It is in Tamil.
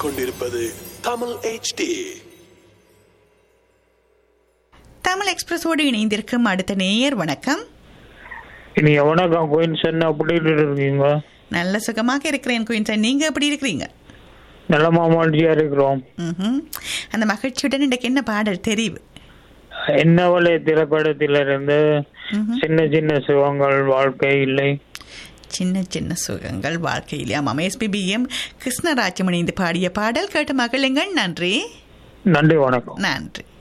கேட்டுக்கொண்டிருப்பது தமிழ் HD தமிழ் எக்ஸ்பிரஸோடு இணைந்திருக்கும் அடுத்த நேயர் வணக்கம் இனி வணக்கம் கோயின் சொன்ன அப்படி இருக்கீங்க நல்ல சுகமாக இருக்கிறேன் குயின்சன் நீங்க எப்படி இருக்கிறீங்க நல்ல மாமாண்டியா இருக்கிறோம் ம்ஹும். அந்த மகிழ்ச்சியுடன் இன்றைக்கு என்ன பாடல் தெரிவு என்னவளே திரைப்படத்திலிருந்து சின்ன சின்ன சுகங்கள் வாழ்க்கை இல்லை சின்ன சின்ன சுகங்கள் வாழ்க்கையில் ஆமாம் எஸ்பிபிஎம் கிருஷ்ணராஜம் இணைந்து பாடிய பாடல் கேட்டு மகளுங்கள் நன்றி நன்றி வணக்கம் நன்றி